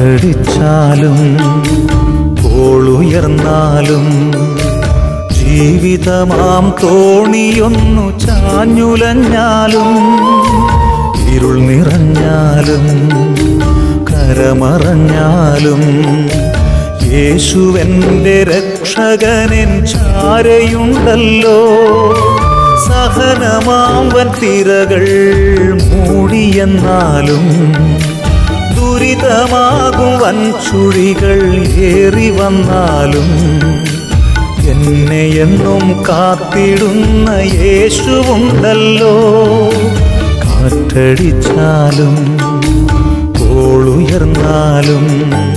കാറ്റടിച്ചാലും കോളുയർന്നാലും ജീവിതമാം തോണിയൊന്നു ചാഞ്ഞുലഞ്ഞാലും ഇരുൾ നിറഞ്ഞാലും കരമറഞ്ഞാലും യേശുവെന്റെ രക്ഷകനൻ ചാരയുണ്ടല്ലോ സഹനമാവൻ തിരകൾ മൂടിയെന്നാലും ദുരിതമാകും വൻചുഴികൾ ഏറി വന്നാലും എന്നെ എന്നും കാത്തിടുന്ന യേശുവുണ്ടല്ലോ കാറ്റടിച്ചാലും കോളുയർന്നാലും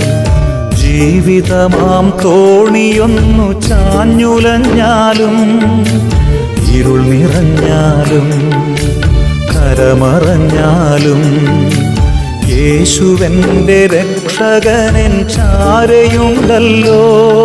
ജീവിതമാം തോണിയൊന്നു ചാഞ്ഞുലഞ്ഞാലും ഇരുൾ നിറഞ്ഞാലും കരമറഞ്ഞാലും യേശുവെന്റെ രക്ഷകനൻ ചാരയുണ്ടല്ലോ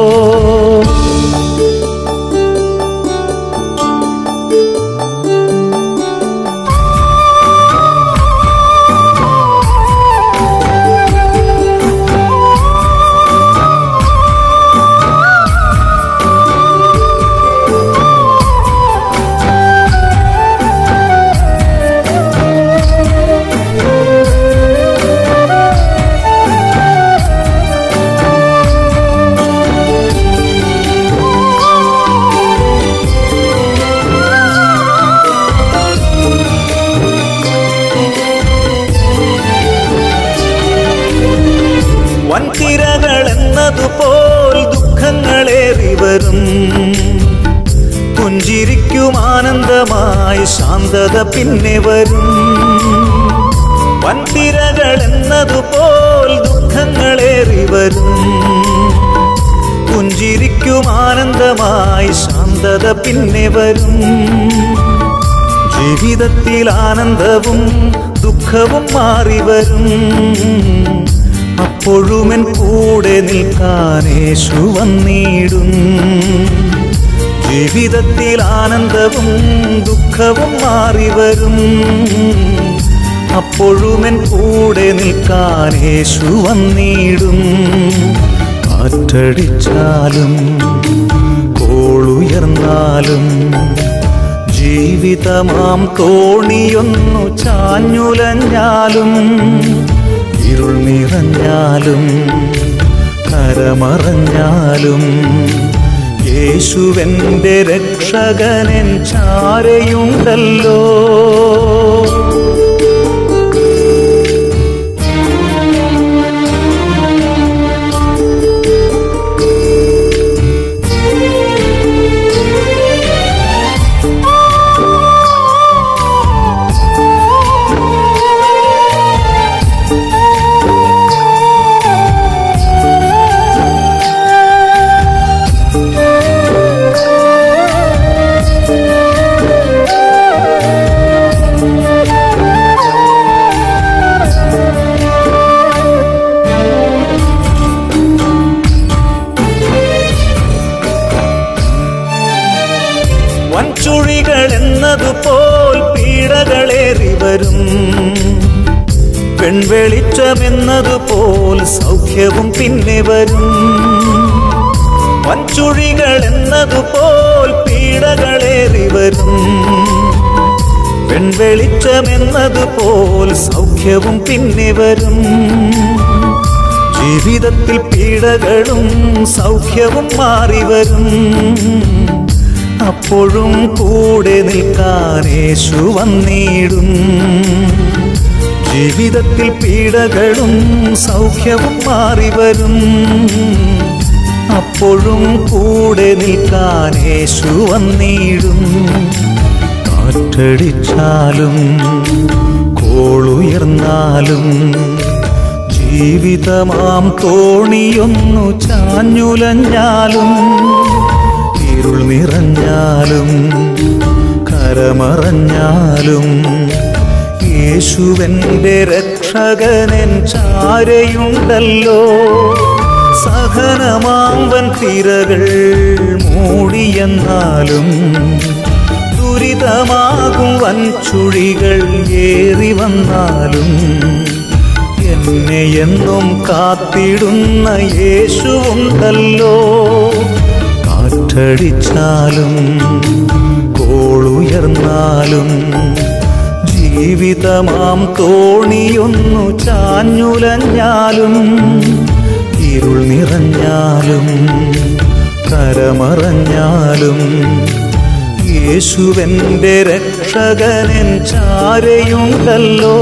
വൻതിരകൾ എന്നതുപോൽ ദുഃഖങ്ങളേറി വരും പുഞ്ചിരിക്കും ആനന്ദമായി ശാന്തത പിന്നെ വരും വൻതിരകൾ എന്നതുപോൽ ദുഃഖങ്ങളേറി വരും പുഞ്ചിരിക്കും ആനന്ദമായി ശാന്തത പിന്നെ വരും ജീവിതത്തിൽ ആനന്ദവും ദുഃഖവും മാറി വരും അപ്പോഴുമെൻ കൂടെ നിൽക്കാൻ യേശു വന്നിടും ജീവിതത്തിൽ ആനന്ദവും ദുഃഖവും മാറി വരും അപ്പോഴുമെൻ കൂടെ നിൽക്കാൻ യേശു വന്നിടും കാറ്റടിച്ചാലും കോളുയർന്നാലും ജീവിതമാം തോണിയൊന്നു ചാഞ്ഞുലഞ്ഞാലും ഇരുൾ നിറഞ്ഞാലും കരമറഞ്ഞാലും യേശുവെന്റെ രക്ഷകനൻ ചാരയുണ്ടല്ലോ വൻചുഴികൾ എന്നതുപോൽ പീഡകളേറി വരും പെൺവെളിച്ചമെന്നതുപോൽ സൗഖ്യവും പിന്നെ വരും വൻചുഴികൾ എന്നതുപോൽ പീഡകളേറി വരും പെൺവെളിച്ചമെന്നതുപോൽ സൗഖ്യവും പിന്നെ വരും ജീവിതത്തിൽ പീഡകളും സൗഖ്യവും മാറി വരും അപ്പോഴും കൂടെ നിൽക്കാൻ യേശു വന്നിടും ജീവിതത്തിൽ പീഡകളും സൗഖ്യവും മാറി വരും അപ്പോഴും കൂടെ നിൽക്കാൻ യേശു വന്നിടും കാറ്റടിച്ചാലും കോളുയർന്നാലും ജീവിതമാം തോണിയൊന്നു ചാഞ്ഞുലഞ്ഞാലും ഇരുൾ നിറഞ്ഞാലും കരമറഞ്ഞാലും യേശുവെന്റെ രക്ഷകനൻ ചാരയുണ്ടല്ലോ സഹനമാമ്പൻ തിരകൾ മൂടിയെന്നാലും ദുരിതമാകും വൻചുഴികൾ ഏറി വന്നാലും എന്നെ എന്നും കാത്തിടുന്ന യേശുവുണ്ടല്ലോ കാറ്റടിച്ചാലും കോളുയർന്നാലും ജീവിതമാം തോണിയൊന്നു ചാഞ്ഞുലഞ്ഞാലും ഇരുൾ നിറഞ്ഞാലും കരമറഞ്ഞാലും യേശുവെന്റെ രക്ഷകനൻ ചാരയുണ്ടല്ലോ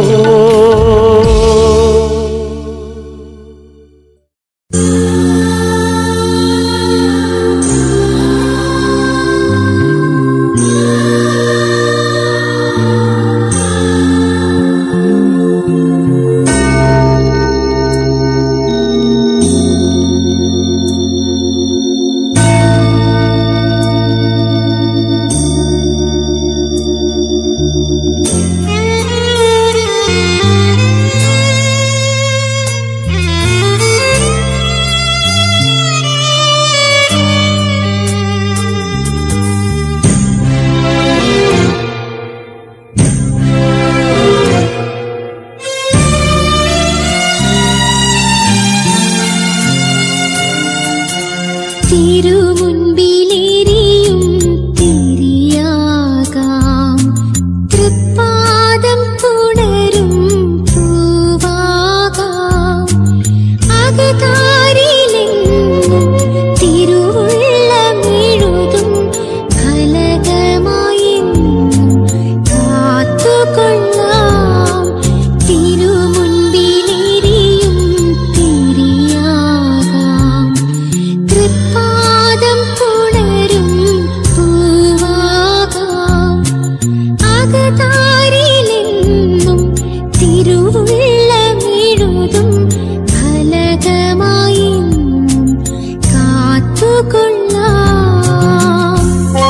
തിരുമുൻപിലേരിയും തിരിയാകാം തൃപ്പാദം പുണരും പൂവാകാം അകതാരിലെങ്ങും തിരുവുള്ളമെഴുതും ഫലകമായെന്നും കാത്തുകൊള്ളാം തിരുമുൻപിലേരിയും തിരിയാകാം തൃപ്പാദം പുണരും പൂവാകാം അകതാരിലെന്നും തിരുവുള്ളമെഴുതും ഫലകമായെന്നും കാത്തുകൊള്ളാം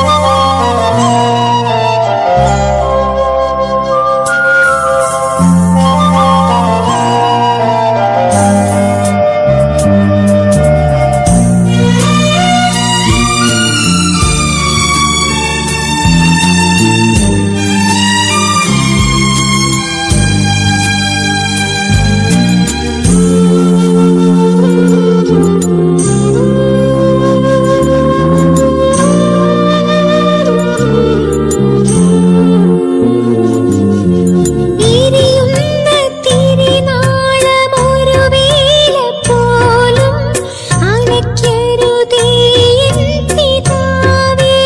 ഇരിയുന്ന തിരുനാളമൊരു വേല പോലും അണയ്ക്കരുതേ എൻ പിതാവേ.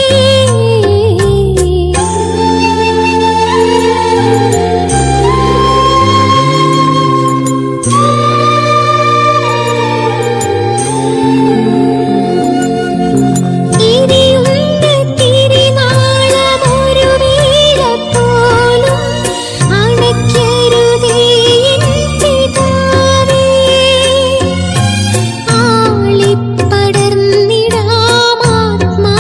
ഇരിയുന്ന തിരുനാളമൊരു വേല പോലും അണയ്ക്കരുതേ എൻ പിതാവേ.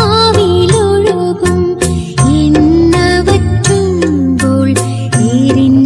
ആളിപ്പടർന്നിടാമാത്മാവിലൊഴുകും എണ്ണവറ്റുമ്പോൾ എരിഞ്ഞ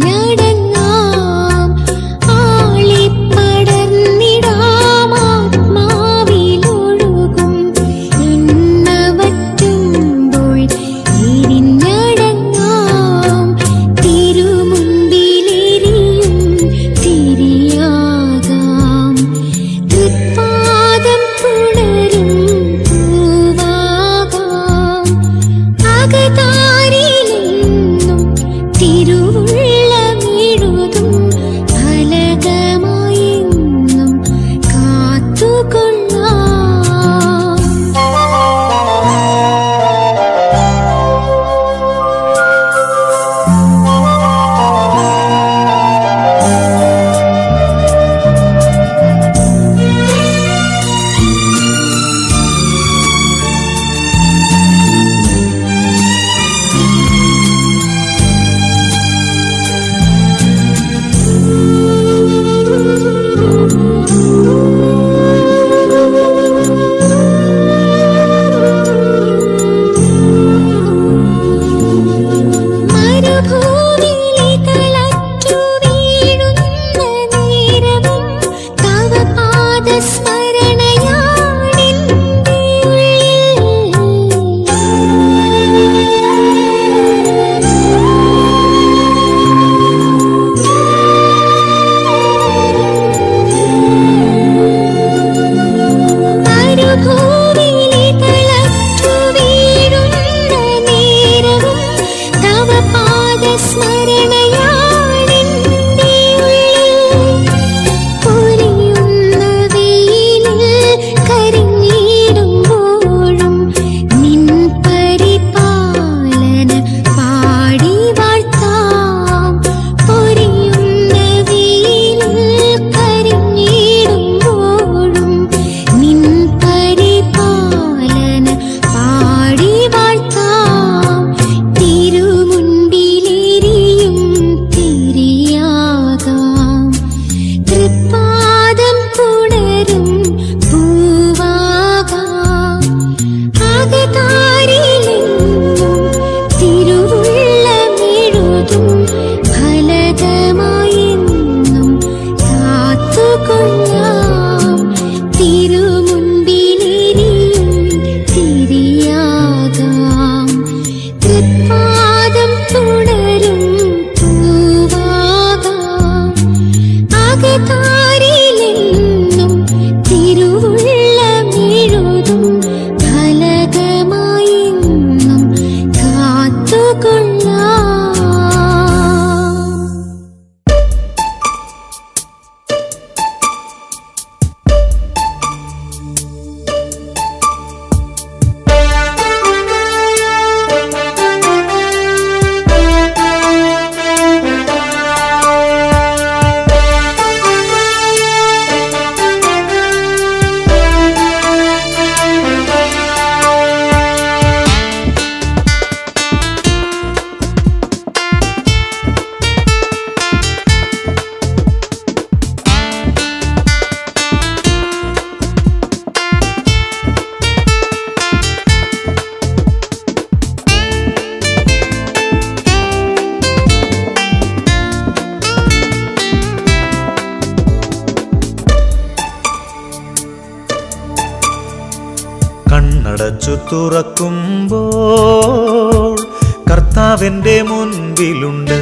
കാതടച്ചു തുറക്കുമ്പോൾ കർത്താവിൻ്റെ മുൻപിലുണ്ട്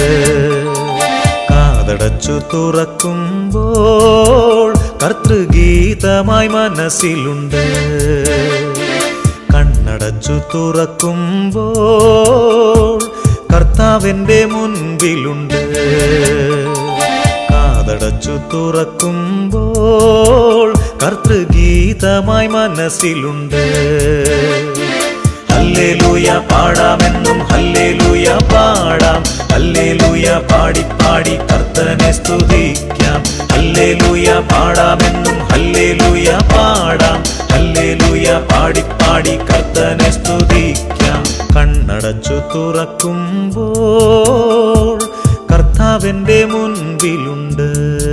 കാതടച്ചു തുറക്കുമ്പോൾ കർത്തൃഗീതമായി മനസ്സിലുണ്ട് കണ്ണടച്ചു തുറക്കുമ്പോൾ കർത്താവിൻ്റെ മുൻപിലുണ്ട് കാതടച്ചു തുറക്കുമ്പോൾ കർത്തൃഗീതമായി മനസ്സിലുണ്ട് ഹല്ലേലൂയ പാടാമെന്നും ഹല്ലേലൂയ പാടാം ഹല്ലേലൂയ പാടി പാടി കർത്തനെ സ്തുതിക്കാം ഹല്ലേലൂയ പാടാമെന്നും ഹല്ലേലൂയ പാടാം ഹല്ലേലൂയ പാടി പാടി കർത്തനെ സ്തുതിക്കാം കണ്ണടച്ചു തുറക്കുമ്പോൾ കർത്താവിൻ്റെ മുൻപിലുണ്ട്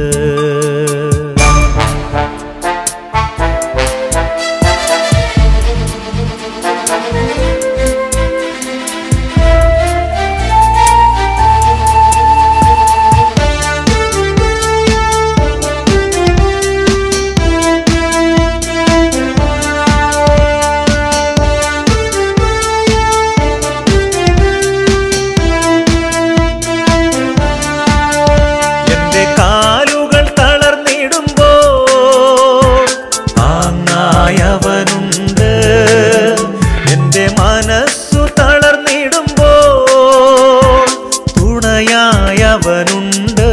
എന്റെ കാലുകൾ തളർന്നിടുമ്പോൾ താങ്ങായവനുണ്ട് എന്റെ മനസ്സു തളർന്നിടുമ്പോൾ തുണയായവനുണ്ട്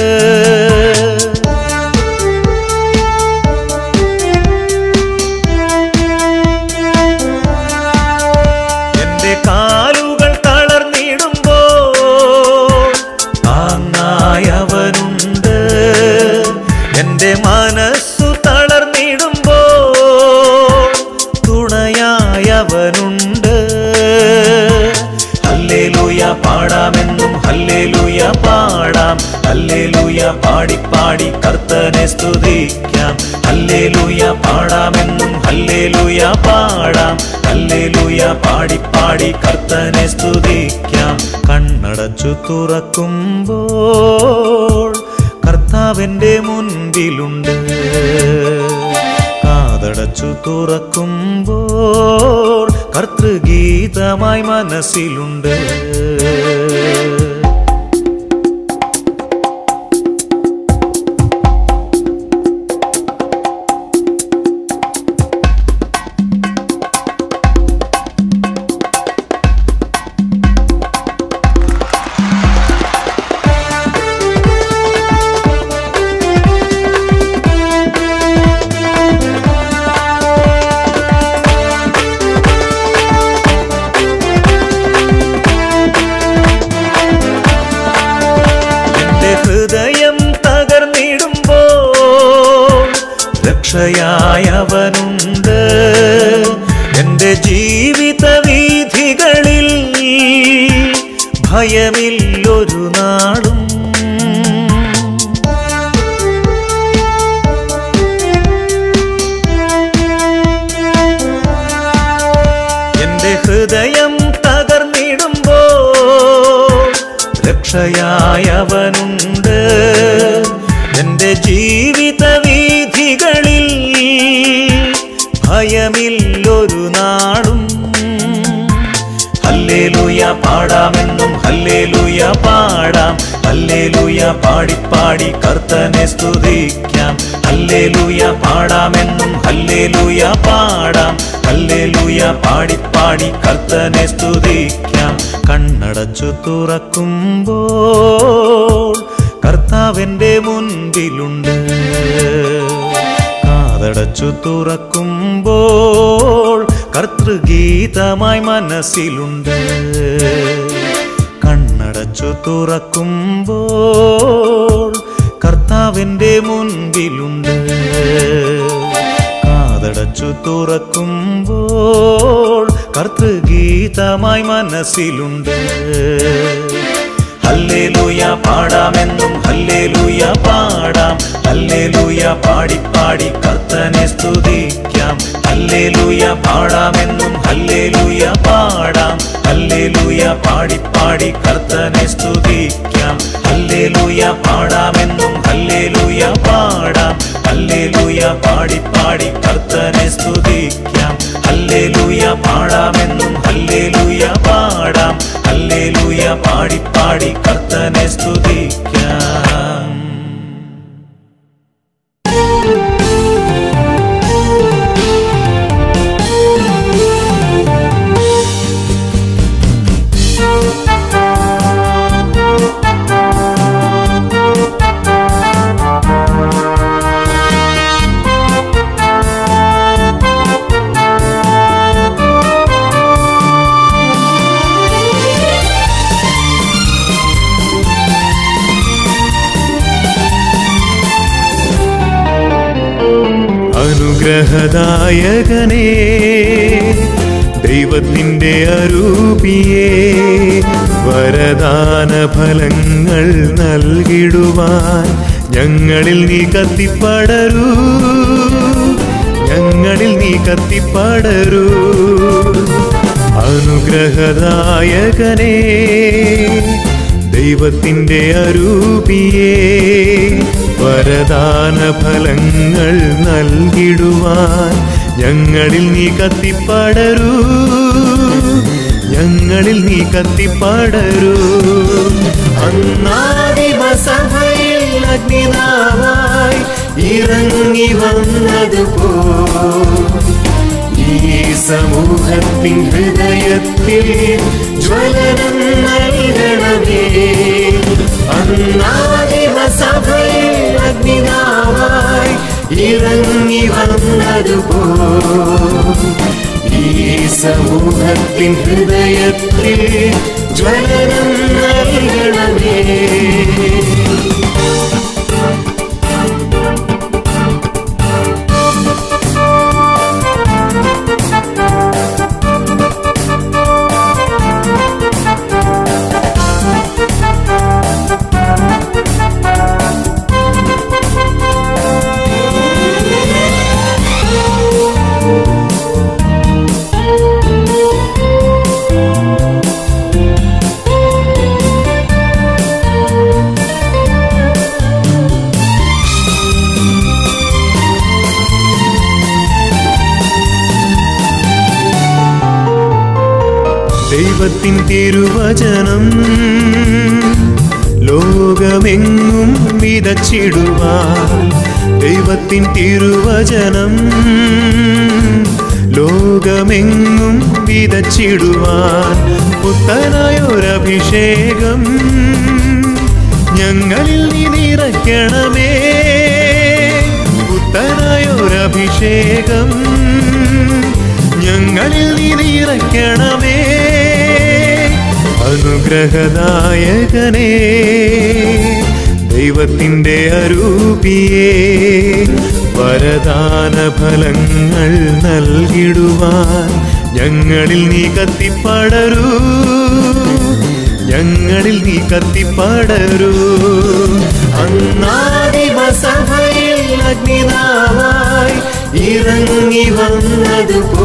എന്റെ കാലുകൾ തളർന്നിടുമ്പോൾ താങ്ങായവനുണ്ട് എന്റെ മനസ്സു തളർന്നിടുമ്പോൾ തുണയായവനുണ്ട് ഹല്ലേലൂയ പാടാമെന്നും ഹല്ലേലൂയ പാടാം ഹല്ലേലൂയ പാടി പാടി കർത്തനെ സ്തുതിക്കാം ഹല്ലേലൂയ പാടാമെന്നും ഹല്ലേലൂയ പാടാം ഹല്ലേലൂയ പാടി പാടി കർത്തനെ സ്തുതിക്കാം കണ്ണടച്ചു തുറക്കുമ്പോൾ കർത്താവിൻ്റെ മുൻപിലുണ്ട് കാതടച്ചു തുറക്കുമ്പോൾ കർത്തൃഗീതമായി മനസ്സിലുണ്ട് എന്റെ ഹൃദയം തകർന്നിടുമ്പോൾ രക്ഷയായവനുണ്ട് എന്റെ ജീവിത വീഥികളിൽ ഭയമില്ലൊരു നാളും എന്റെ ഹൃദയം തകർന്നിടുമ്പോൾ രക്ഷയായവനുണ്ട് എന്റെ ജീവിത വീഥികളിൽ ഭയമില്ലൊരു നാളും ഹല്ലേലൂയ പാടാമെന്നും ഹല്ലേലൂയ പാടാം ഹല്ലേലൂയ പാടി പാടി കർത്തനെ സ്തുതിക്കാം ഹല്ലേലൂയ പാടാമെന്നും ഹല്ലേലൂയ പാടാം ഹല്ലേലൂയ പാടി പാടി കർത്തനെ സ്തുതിക്കാം കണ്ണടച്ചു തുറക്കുമ്പോൾ കർത്താവിൻ്റെ മുൻപിലുണ്ട് കാതടച്ചു തുറക്കുമ്പോൾ കർത്തൃഗീതമായി മനസ്സിലുണ്ട് കണ്ണടച്ചു തുറക്കുമ്പോൾ കർത്താവിൻ്റെ മുൻപിലുണ്ട് കാതടച്ചു തുറക്കുമ്പോൾ കർത്തൃഗീതമായി മനസ്സിലുണ്ട് ഹല്ലേലൂയ പാടാമെന്നും ഹല്ലേലൂയ പാടാം ഹല്ലേലൂയ പാടി പാടി കർത്തനെ സ്തുതിക്കാം ഹല്ലേലൂയ പാടാമെന്നും ഹല്ലേലൂയ പാടാം ഹല്ലേലൂയ പാടി പാടി കർത്തനെ സ്തുതിക്കാം ഹല്ലേലൂയ പാടാമെന്നും ഹല്ലേലൂയ പാടാം ഹല്ലേലൂയ പാടി പാടി കർത്തനെ സ്തുതിക്കാം ഹല്ലേലൂയ പാടി പാടി കർത്തനെ സ്തുതിക്കാം അനുഗ്രഹദായകനേ ദൈവത്തിൻ്റെ അരൂപിയേ വരദാന ഫലങ്ങൾ നൽകിടുവാൻ ഞങ്ങളിൽ നീ കത്തിപ്പടരൂ ഞങ്ങളിൽ നീ കത്തിപ്പടരൂ അനുഗ്രഹദായകനേ ദൈവത്തിൻ്റെ അരൂപിയേ വരദാന ഫലങ്ങൾ നൽകിടുവാൻ ഞങ്ങളിൽ നീ കത്തിപ്പടരൂ ഞങ്ങളിൽ നീ കത്തിപ്പടരൂ അന്നാദിവസഭയിൽ അഗ്നിനാവായി ഇറങ്ങി വന്നതുപോ ഈ സമൂഹത്തിൻ ഹൃദയത്തിൽ ജ്വലനം നൽകണമേ അന്നാദിവസഭയിൽ അഗ്നിനാവായി ഇറങ്ങി വന്നതുപോ ഈ സമൂഹത്തിൻ ഹൃദയത്തിൽ ജ്വലനം നൽകണമേ ദൈവത്തിൻ തിരുവചനം ലോകമെങ്ങും വിതച്ചിടുവാൻ ദൈവത്തിൻ തിരുവചനം ലോകമെങ്ങും വിതച്ചിടുവാൻ പുത്തനായൊരഭിഷേകം ഞങ്ങളിൽ നീ നിറയ്ക്കണമേ പുത്തനായൊരഭിഷേകം ഞങ്ങളിൽ നീ നിറയ്ക്കണമേ അനുഗ്രഹദായകനേ ദൈവത്തിൻ്റെ അരൂപിയേ വരദാന ഫലങ്ങൾ നൽകിടുവാൻ ഞങ്ങളിൽ നീ കത്തിപ്പടരൂ ഞങ്ങളിൽ നീ കത്തിപ്പടരൂ അന്നാദിവസഭയിൽ അഗ്നിനാവായി ഇറങ്ങി വന്നതുപോ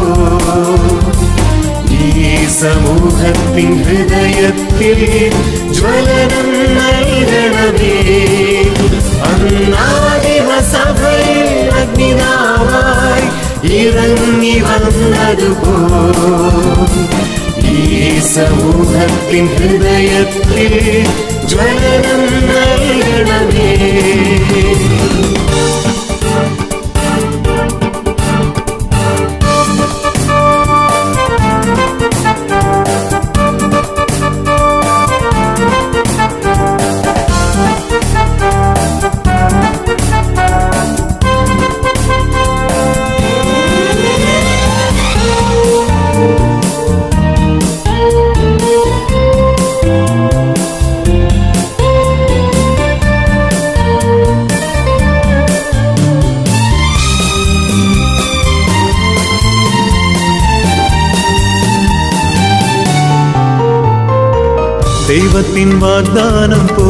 ഈ സമൂഹത്തിൻ ഹൃദയത്തിൽ ജ്വലനം നൽകണമേ അന്നാദിവസഭയിൽ അഗ്നിനാവായി ഇറങ്ങി വന്നതുപോ ഈ സമൂഹത്തിൻ ഹൃദയത്തിൽ ജ്വലനം നൽകണമേ ദൈവത്തിൻ വാഗ്ദാനം പോ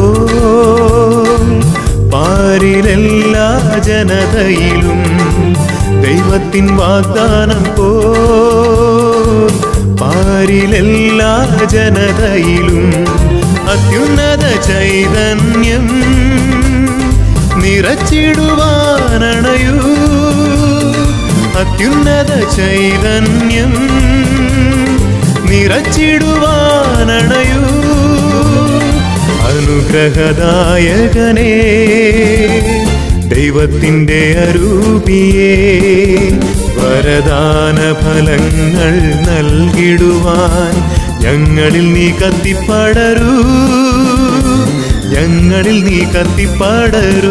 പാരിലെല്ലാ ജനതയിലും ദൈവത്തിൻ വാഗ്ദാനം പോ പാരിലെല്ലാ ജനതയിലും അത്യുന്നത ചൈതന്യം നിറച്ചിടുവാനണയൂ അത്യുന്നത ചൈതന്യം നിറച്ചിടുവാനണയൂ അനുഗ്രഹദായകനേ ദൈവത്തിൻ്റെ അരൂപിയേ വരദാന ഫലങ്ങൾ നൽകിടുവാൻ ഞങ്ങളിൽ നീ കത്തിപ്പടരൂ ഞങ്ങളിൽ നീ കത്തിപ്പടരൂ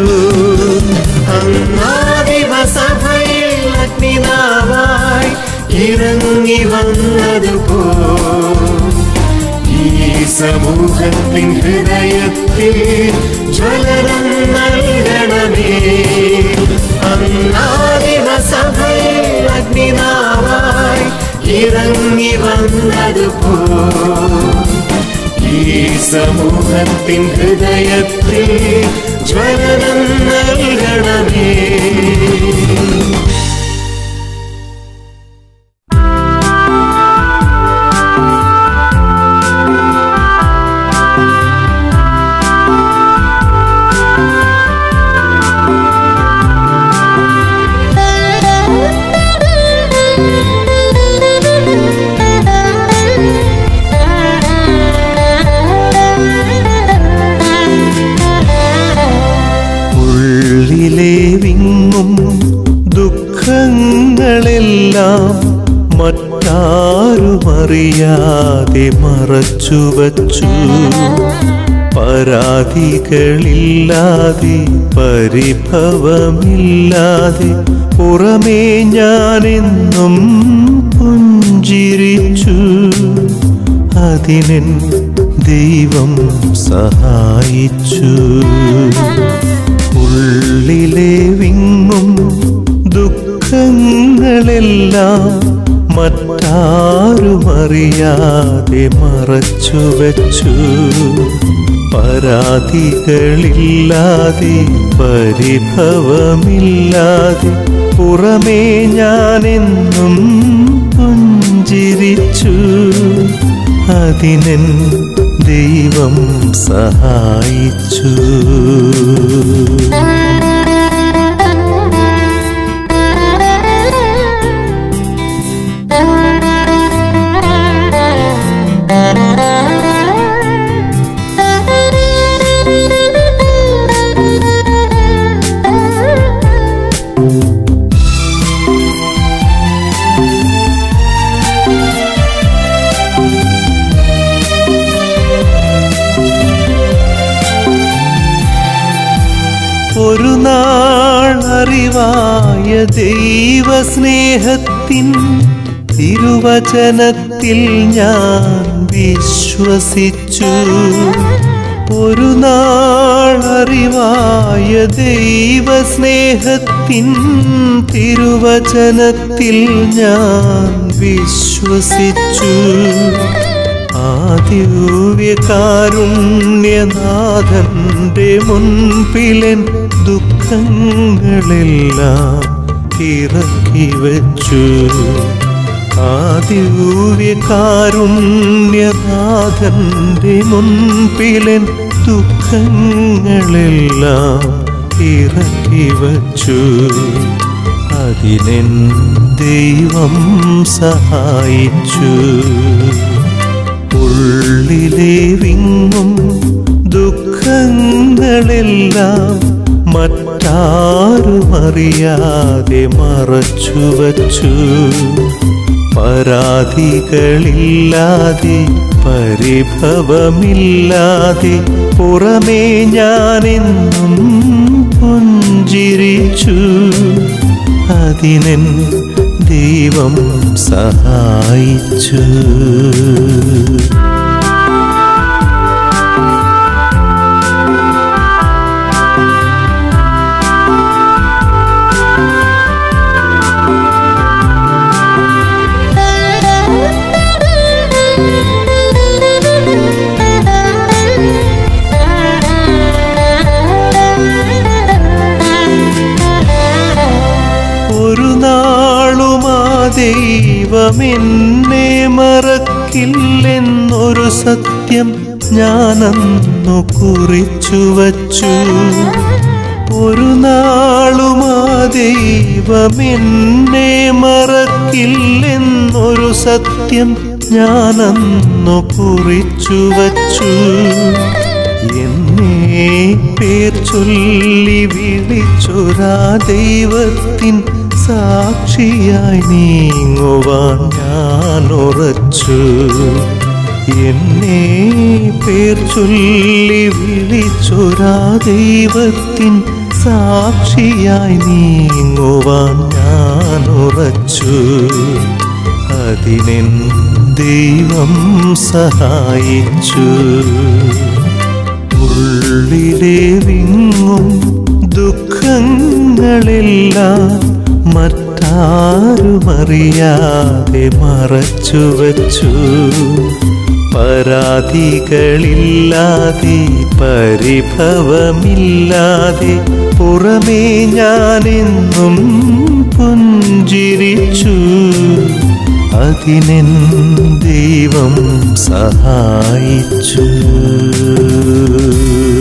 അന്നാദിവസഭയിൽ അഗ്നിനാവായി ഇറങ്ങി വന്നതുപോ ഈ സമൂഹത്തിൻ ഹൃദയത്തിൽ ജ്വലനം നൽകണമേ അന്നാദിവസഭയിൽ അഗ്നിനാവായി ഇറങ്ങി വന്നതുപോ ഈ സമൂഹത്തിൻ ഹൃദയത്തിൽ ജ്വലനം നൽകണമേ ഉള്ളിലെ വിങ്ങും ദുഃഖങ്ങളെല്ലാം മറ്റാരുമറിയാതെ മറച്ചുവച്ചു പരാതികളില്ലാതെ പരിഭവമില്ലാതെ പുറമേ ഞാനെന്നും പുഞ്ചിരിച്ചു അതിനെൻ ദൈവം സഹായിച്ചു ഉള്ളിലെ വിങ്ങും ദുഃഖങ്ങളെല്ലാം മറ്റാരുമറിയാതെ മറച്ചു വച്ചു പരാതികളില്ലാതെ പരിഭവമില്ലാതെ പുറമേ ഞാനെന്നും പുഞ്ചിരിച്ചു അതിനെൻ ദൈവം സഹായിച്ചു ഒരു നാൾ അറിവായ ദൈവസ്നേഹത്തിൻ തിരുവചനത്തിൽ ഞാൻ വിശ്വസിച്ചു ഒരു നാൾ അറിവായ ദൈവസ്നേഹത്തിൻ തിരുവചനത്തിൽ ഞാൻ വിശ്വസിച്ചു ആദിവ്യകാരുണ്യനാഥന്റെ മുൻപിലൻ ദുഃഖങ്ങളെല്ലാം ഇറക്കി വച്ചു ആദിവ്യകാരുണ്യനാഥന്റെ മുൻപിലൻ ദുഃഖങ്ങളെല്ലാം ഇറക്കി വച്ചു അതിനെൻ ദൈവം സഹായിച്ചു ഉള്ളിലെ വിങ്ങും ദുഃഖങ്ങളെല്ലാം മറ്റാരുമറിയാതെ മറച്ചു വച്ചു പരാതികളില്ലാതെ പരിഭവമില്ലാതെ പുറമേ ഞാനെന്നും പുഞ്ചിരിച്ചു അതിനെൻ ദൈവം സഹായിച്ചു ഒരു നാളും ആ ദൈവമെന്നെ മറക്കില്ലെന്നൊരു സത്യം ഞാനന്നു കുറിച്ചു വച്ചു ഒരു നാളും ആ ദൈവമെന്നെ മറക്കില്ലെന്നൊരു സത്യം ഞാനന്നു കുറിച്ചു വച്ചു എന്നെ പേർ ചൊല്ലി വിളിച്ചൊരാ ദൈവത്തിൻ സാക്ഷിയായി നീങ്ങുവാൻ ഞാൻ ഉറച്ചു എന്നെ പേർ ചൊല്ലി വിളിച്ചൊരാ ദൈവത്തിൻ സാക്ഷിയായി നീങ്ങുവാൻ ഞാൻ ഉറച്ചു അതിനെൻ ദൈവം സഹായിച്ചു ഉള്ളിലെ വിങ്ങും ദുഃഖങ്ങളെല്ലാം മറ്റാരുമറിയാതെ മറച്ചു വച്ചു പരാതികളില്ലാതെ പരിഭവമില്ലാതെ പുറമേ ഞാനെന്നും പുഞ്ചിരിച്ചു അതിനെൻ ദൈവം സഹായിച്ചു